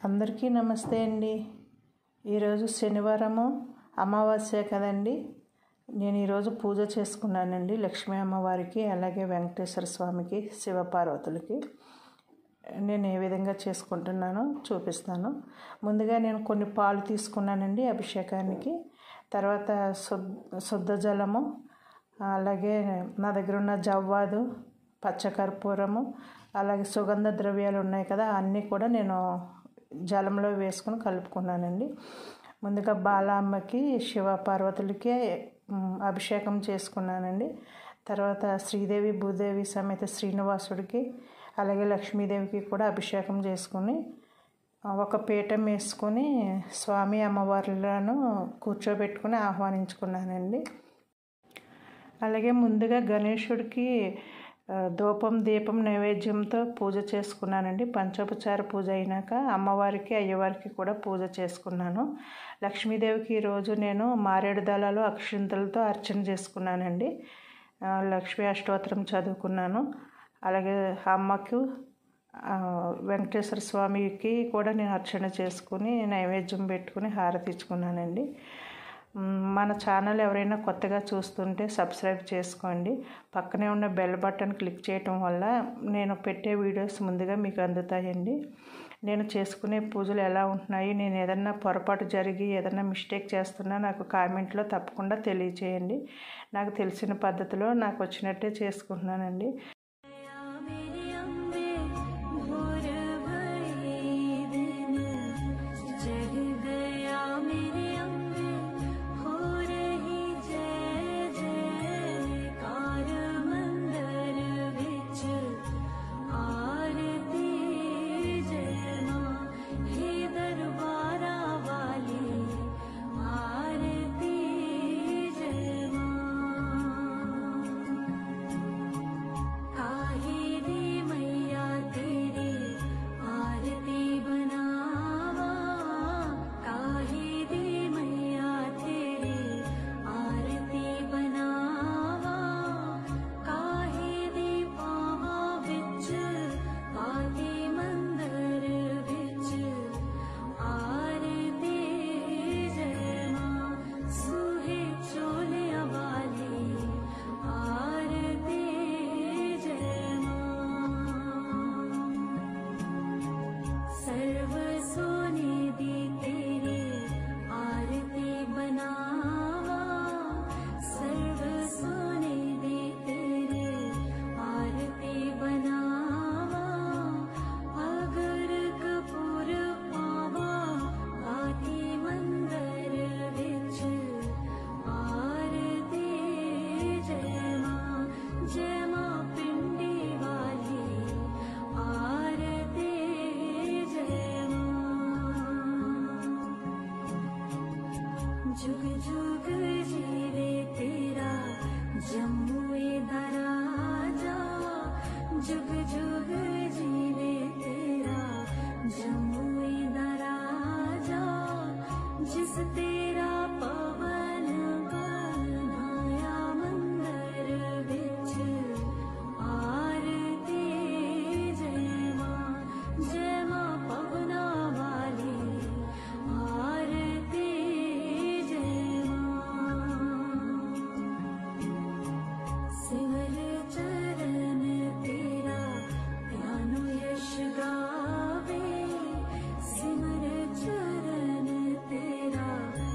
అందరికీ నమస్తే అండి ఈరోజు శనివారము అమావాస్య కదండి నేను ఈరోజు పూజ చేసుకున్నానండి లక్ష్మీ అమ్మవారికి అలాగే వెంకటేశ్వర స్వామికి శివపార్వతులకి నేను ఏ విధంగా చేసుకుంటున్నానో చూపిస్తాను ముందుగా నేను కొన్ని పాలు తీసుకున్నానండి అభిషేకానికి తర్వాత శుద్ధ శుద్ధ జలము అలాగే నా దగ్గర ఉన్న జవ్వాదు పచ్చకర్పూరము అలాగే సుగంధ ద్రవ్యాలు ఉన్నాయి కదా అన్నీ కూడా నేను జలంలో వేసుకుని కలుపుకున్నానండి ముందుగా బాలామ్మకి శివ పార్వతులకి అభిషేకం చేసుకున్నానండి తర్వాత శ్రీదేవి భూదేవి సమేత శ్రీనివాసుడికి అలాగే లక్ష్మీదేవికి కూడా అభిషేకం చేసుకుని ఒక పీఠం వేసుకొని స్వామి అమ్మవార్లను కూర్చోబెట్టుకుని ఆహ్వానించుకున్నానండి అలాగే ముందుగా గణేశుడికి ధూపం దీపం నైవేద్యంతో పూజ చేసుకున్నానండి పంచోపచార పూజ అయినాక అమ్మవారికి అయ్యవారికి కూడా పూజ చేసుకున్నాను లక్ష్మీదేవికి ఈరోజు నేను మారేడు దళాలు అక్షింతలతో అర్చన చేసుకున్నానండి లక్ష్మీ అష్టోత్తరం చదువుకున్నాను అలాగే అమ్మకు వెంకటేశ్వర స్వామికి కూడా నేను అర్చన చేసుకుని నైవేద్యం పెట్టుకుని హారతి ఇచ్చుకున్నానండి మన ఛానల్ ఎవరైనా కొత్తగా చూస్తుంటే సబ్స్క్రైబ్ చేసుకోండి పక్కనే ఉన్న బెల్ బటన్ క్లిక్ చేయటం వల్ల నేను పెట్టే వీడియోస్ ముందుగా మీకు అందుతాయండి నేను చేసుకునే పూజలు ఎలా ఉంటున్నాయి నేను ఏదన్నా పొరపాటు జరిగి ఏదన్నా మిస్టేక్ చేస్తున్నా నాకు కామెంట్లో తప్పకుండా తెలియచేయండి నాకు తెలిసిన పద్ధతిలో నాకు వచ్చినట్టే చేసుకుంటున్నానండి जुग जुग जीवे तेरा जम्मुए दराजा जुग जुग जीवे तेरा जम्मुए दराजा जिस तेरा पवन बनाया मंदिर बिच आरती जय मां जय मां पवना वाली आरती सिमर चरण तेरा ध्यानो यश गावे सिमर चरण तेरा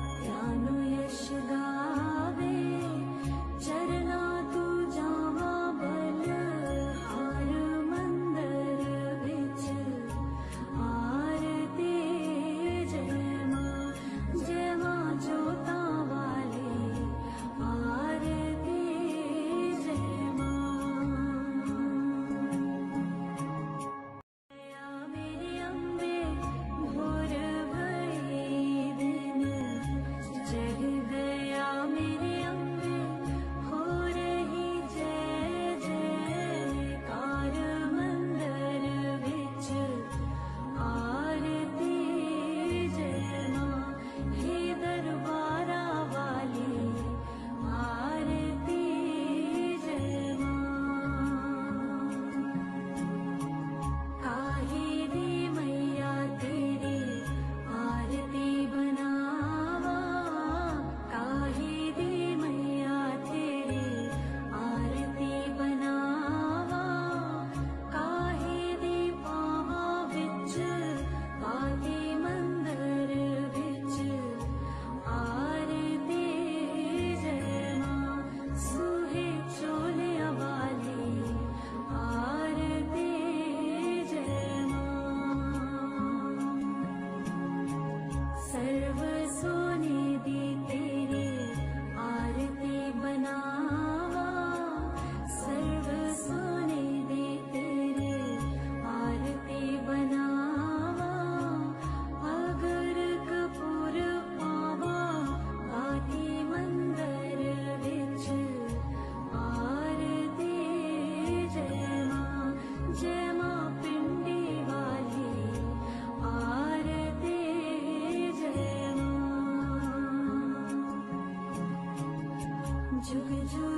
जुग जुग